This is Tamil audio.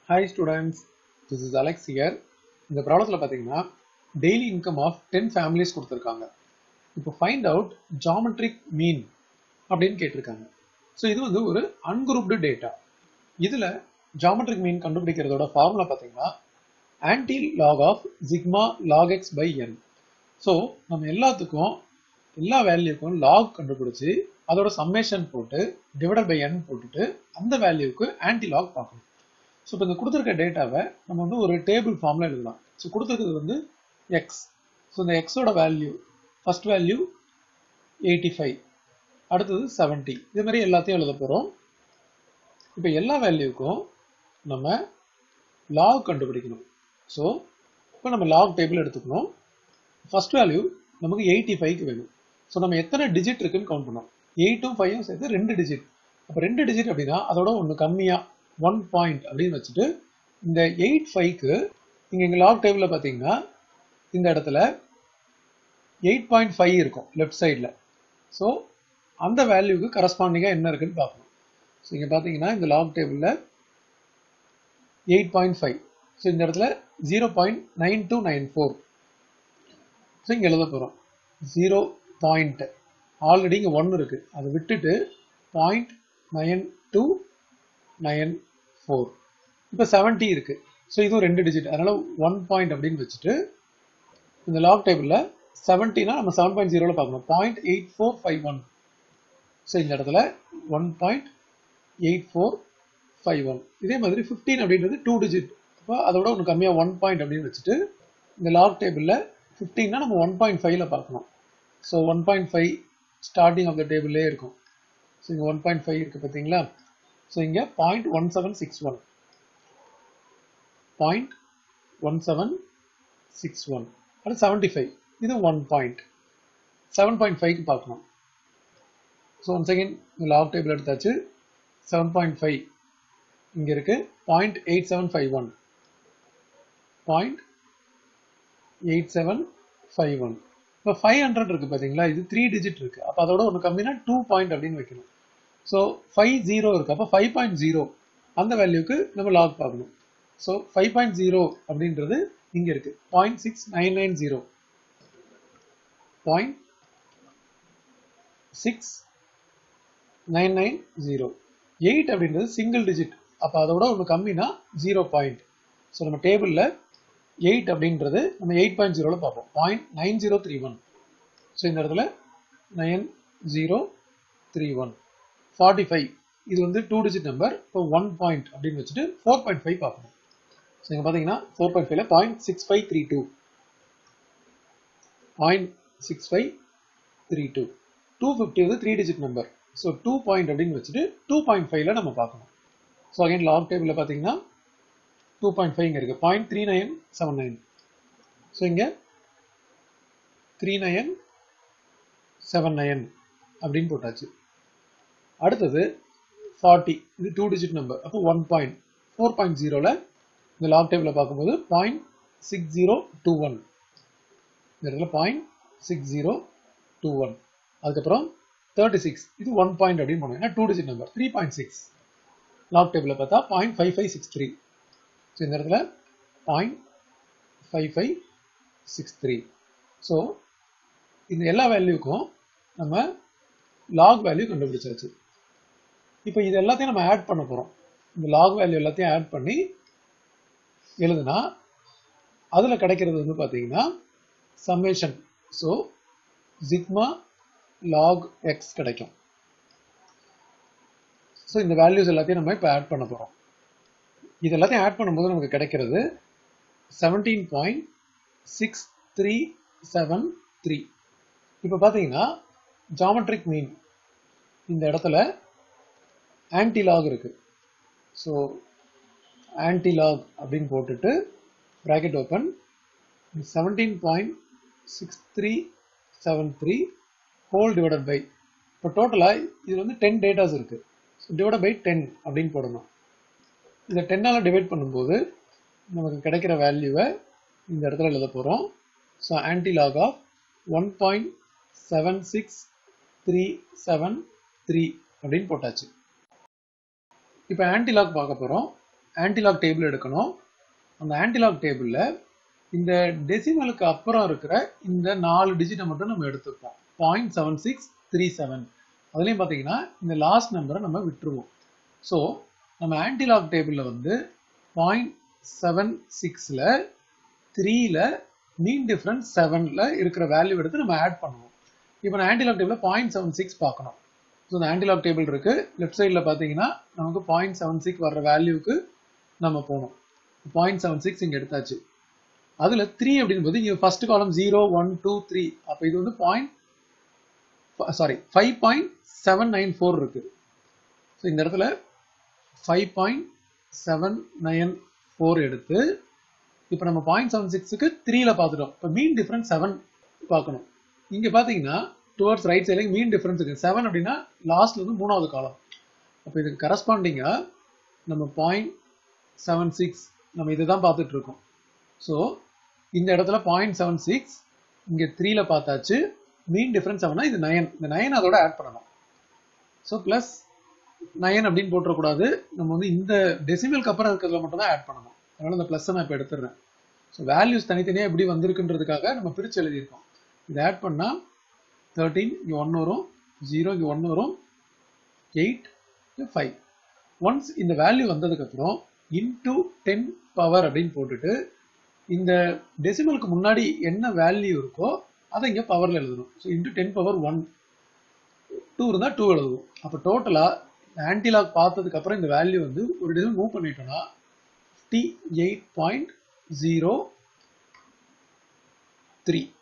hi students this is Alex here இந்த ப்ராப்ளத்தில் பார்த்தீங்கன்னா daily income of ten families கொடுத்துருக்காங்க இப்போ ஃபைண்ட் அவுட் ஜாமெட்ரிக் மீன் அப்படின்னு கேட்டிருக்காங்க ஸோ இது வந்து ஒரு அன்குரூப்டு டேட்டா இதில் ஜாமெட்ரிக் மீன் கண்டுபிடிக்கிறதோட ஃபார்முலா பார்த்தீங்கன்னா anti log of sigma log x by n so நம்ம எல்லாத்துக்கும் எல்லா வேல்யூக்கும் லாக் கண்டுபிடிச்சி அதோட சம்மேஷன் போட்டு டிவைடட் பை என் போட்டுட்டு அந்த வேல்யூக்கு ஆன்டி லாக் பார்க்கணும் ஸோ இப்போ இந்த கொடுத்துருக்க டேட்டாவை நம்ம வந்து ஒரு டேபிள் ஃபார்மில் எழுதலாம் ஸோ கொடுத்துருக்கிறது வந்து எக்ஸ் ஸோ இந்த எக்ஸோட value first value eighty five அடுத்தது செவன்ட்டி இது மாதிரி எல்லாத்தையும் எழுத போகிறோம் இப்போ எல்லா வேல்யூக்கும் நம்ம லாக் கண்டுபிடிக்கணும் ஸோ இப்போ நம்ம லாக் டேபிள் எடுத்துக்கணும் ஃபர்ஸ்ட் வேல்யூ நமக்கு எயிட்டி ஃபைவ்க்கு வேணும் ஸோ நம்ம எத்தனை டிஜிட் இருக்குன்னு கவுண்ட் பண்ணோம் எயிட்டும் ஃபைவும் சேர்த்து ரெண்டு டிஜிட் அப்போ ரெண்டு டிஜிட் அப்படின்னா அதோட ஒன்று கம்மியாக ஒன் பாயிண்ட் அப்படின்னு வச்சுட்டு இந்த எயிட் ஃபைவ்க்கு நீங்கள் எங்கள் லாக் டேபிளில் பார்த்தீங்கன்னா இந்த இடத்துல எயிட் பாயிண்ட் ஃபைவ் இருக்கும் லெஃப்ட் சைடில் ஸோ அந்த வேல்யூக்கு கரஸ்பாண்டிங்காக என்ன இருக்குன்னு பார்க்கணும் ஸோ இங்கே பார்த்தீங்கன்னா இந்த லாக் டேபிளில் எயிட் பாயிண்ட் ஃபைவ் ஸோ இந்த இடத்துல zero point nine two nine four so இங்கே எழுத போகிறோம் ஜீரோ பாயிண்ட் ஆல்ரெடி இங்கே ஒன்று இருக்குது அதை விட்டுட்டு point nine two nine four இப்போ செவன்ட்டி இருக்குது ஸோ இதுவும் ரெண்டு டிஜிட் அதனால் ஒன் பாயிண்ட் அப்படின்னு வச்சுட்டு இந்த லாக் டேபிளில் செவன்ட்டினா நம்ம செவன் பாயிண்ட் ஜீரோவில் பார்க்கணும் point eight four five one so இந்த இடத்துல one point eight four five one இதே மாதிரி ஃபிஃப்டீன் அப்படின்றது டூ டிஜிட் அப்போ அதோட ஒன்று கம்மியாக ஒன் பாயிண்ட் அப்படின்னு வச்சுட்டு இந்த லாக் டேபிளில் ஃபிஃப்டீன்னா நம்ம ஒன் பாயிண்ட் ஃபைவ்ல பார்க்கணும் so one point five starting of the டேபிளே இருக்கும் ஸோ இங்கே ஒன் பாயிண்ட் ஃபைவ் இருக்குது பார்த்தீங்களா ஸோ இங்கே point one seven six one point one seven six one அடுத்து செவன்ட்டி ஃபைவ் இது ஒன் பாயிண்ட் செவன் பாயிண்ட் ஃபைவ்க்கு பார்க்கணும் ஸோ ஒன் செகண்ட் இந்த லாக் டேபிள் எடுத்தாச்சு செவன் பாயிண்ட் ஃபைவ் இங்கே இருக்குது point eight seven five one point eight seven five one இப்போ ஃபைவ் ஹண்ட்ரட் இருக்குது பார்த்தீங்களா இது த்ரீ டிஜிட் இருக்குது அப்போ அதோட ஒன்று கம்மினா டூ பாயிண்ட் அப்படின்னு வைக்கணும் ஸோ ஃபைவ் ஜீரோ இருக்குது அப்போ ஃபைவ் பாயிண்ட் ஜீரோ அந்த வேல்யூக்கு நம்ம லாக் பார்க்கணும் ஸோ ஃபைவ் பாயிண்ட் ஜீரோ அப்படின்றது இங்கே இருக்குது point six nine nine zero point six nine nine zero eight அப்படின்றது சிங்கிள் டிஜிட் அப்போ அதோட ஒன்று கம்மினா ஜீரோ பாயிண்ட் ஸோ நம்ம டேபிளில் எயிட் அப்படின்றது நம்ம எயிட் பாயிண்ட் ஜீரோவில் பார்ப்போம் point nine zero three one so இந்த இடத்துல nine zero three one forty five இது வந்து டூ டிஜிட் நம்பர் இப்போ ஒன் பாயிண்ட் அப்படின்னு வச்சுட்டு ஃபோர் பாயிண்ட் ஃபைவ் பார்க்கணும் ஸோ இங்கே பார்த்தீங்கன்னா ஃபோர் பாயிண்ட் ஃபைவ்ல point six five three two point six five three two two fifty வந்து three digit number so two point அப்படின்னு வச்சுட்டு டூ பாயிண்ட் ஃபைவ்ல நம்ம பார்க்கணும் ஸோ அகைன் லாக் டேபிளில் பார்த்தீங்கன்னா டூ பாயிண்ட் ஃபைவ் இங்கே இருக்குது point three nine seven nine so இங்கே த்ரீ நயன் செவன் நயன் அப்படின்னு போட்டாச்சு அடுத்தது ஃபார்ட்டி இது டூ டிஜிட் நம்பர் அப்போ ஒன் பாயிண்ட் ஃபோர் பாயிண்ட் ஜீரோவில் இந்த லாக் டேபிளில் பார்க்கும்போது point six zero two one இந்த இடத்துல point six zero two one அதுக்கப்புறம் தேர்ட்டி சிக்ஸ் இது ஒன் பாயிண்ட் அப்படின்னு போனோம் ஏன்னா two digit number three point six log டேபிளில் பார்த்தா point five five six three so இந்த இடத்துல point five five six three so இந்த எல்லா வேல்யூக்கும் நம்ம லாக் வேல்யூ கண்டுபிடிச்சாச்சு இப்போ இது எல்லாத்தையும் நம்ம ஆட் பண்ண போகிறோம் இந்த லாக் வேல்யூ எல்லாத்தையும் ஆட் பண்ணி எழுதுனா அதில் கிடைக்கிறது வந்து பார்த்தீங்கன்னா summation so sigma log x கிடைக்கும் ஸோ இந்த வேல்யூஸ் எல்லாத்தையும் நம்ம இப்போ ஆட் பண்ண போகிறோம் இது எல்லாத்தையும் ஆட் பண்ணும்போது நமக்கு கிடைக்கிறது seventeen point six three seven three இப்போ பார்த்தீங்கன்னா ஜாமெட்ரிக் மீன் இந்த இடத்துல ஆன்டிலாக் இருக்கு ஸோ ஆன்டிலாக் அப்படின்னு போட்டுட்டு bracket open seventeen point six three seven three whole divided by இப்போ டோட்டலாக இது வந்து டென் டேட்டாஸ் இருக்குது ஸோ டிவைட் பை டென் அப்படின்னு போடணும் இதை டென்னால் டிவைட் பண்ணும்போது நமக்கு கிடைக்கிற வேல்யூவை இந்த இடத்துல எழுத போகிறோம் so anti log of one point seven six three seven three அப்படின்னு போட்டாச்சு இப்போ ஆன்டிலாக் பார்க்க போகிறோம் ஆன்டிலாக் டேபிள் எடுக்கணும் அந்த ஆன்டிலாக் டேபிளில் இந்த டெசிமலுக்கு அப்புறம் இருக்கிற இந்த நாலு டிஜிட்டை மட்டும் நம்ம எடுத்துப்போம் point seven six three seven அதுலேயும் பார்த்தீங்கன்னா இந்த லாஸ்ட் நம்பரை நம்ம விட்டுருவோம் ஸோ நம்ம ஆன்டிலாக் டேபிளில் வந்து பாயிண்ட் செவன் சிக்ஸில் த்ரீல மீன் டிஃப்ரென்ஸ் செவனில் இருக்கிற வேல்யூ எடுத்து நம்ம ஆட் பண்ணுவோம் இப்போ நான் ஆன்டிலாக் டேபிளில் பாயிண்ட் செவன் சிக்ஸ் பார்க்கணும் ஸோ இந்த ஆன்டிலாக் டேபிள் இருக்கு லெஃப்ட் சைடில் பார்த்தீங்கன்னா நமக்கு பாயிண்ட் செவன் சிக்ஸ் வர்ற வேல்யூக்கு நம்ம போகணும் பாயிண்ட் செவன் சிக்ஸ் இங்கே எடுத்தாச்சு அதில் த்ரீ அப்படின்போது இங்கே first column zero one two three அப்போ இது வந்து point sorry five point seven nine four இருக்கு ஸோ இந்த இடத்துல five point seven nine four எடுத்து இப்போ நம்ம பாயிண்ட் செவன் சிக்ஸுக்கு த்ரீல பார்த்துட்டோம் இப்போ மீன் டிஃபரன்ஸ் செவன் பார்க்கணும் இங்கே பார்த்தீங்கன்னா டுவர்ட்ஸ் ரைட் சைடில் மீன் டிஃபரன்ஸ் இருக்கு செவன் அப்படின்னா லாஸ்ட்ல இருந்து மூணாவது காலம் அப்போ இதுக்கு கரஸ்பாண்டிங்காக நம்ம பாயிண்ட் செவன் சிக்ஸ் நம்ம இதை தான் பார்த்துட்டு இருக்கோம் ஸோ இந்த இடத்துல பாயிண்ட் செவன் சிக்ஸ் இங்கே த்ரீல பார்த்தாச்சு மீன் டிஃபரன்ஸ் செவனா இது நயன் இந்த நயன் அதோட ஆட் பண்ணணும் ஸோ ப்ளஸ் நயன் அப்படின்னு போட்டுறக்கூடாது நம்ம வந்து இந்த டெசிமலுக்கு அப்புறம் இருக்கிறதுல மட்டும் தான் ஆட் பண்ணணும் அதனால இந்த ப்ளஸ்ஸை நான் இப்போ எடுத்துடுறேன் ஸோ வேல்யூஸ் தனித்தனியாக எப்படி வந்திருக்குன்றதுக்காக நம்ம பிரித்து எழுதியிருக்கோம் இதை ஆட் பண்ணால் தேர்ட்டீன் இங்கே ஒன்று வரும் ஜீரோ இங்கே ஒன்று வரும் எயிட் ஃபைவ் ஒன்ஸ் இந்த வேல்யூ வந்ததுக்கப்புறம் இன்டூ டென் பவர் அப்படின்னு போட்டுட்டு இந்த டெசிமலுக்கு முன்னாடி என்ன வேல்யூ இருக்கோ அதை இங்கே பவரில் எழுதணும் so into ten power one two இருந்தால் டூ எழுதுவோம் அப்போ டோட்டலாக ஆன்டிலாக் பார்த்ததுக்கு அப்புறம் இந்த வேல்யூ வந்து ஒரு டெசிமல் மூவ் பண்ணிட்டோம்னா fifty eight point zero three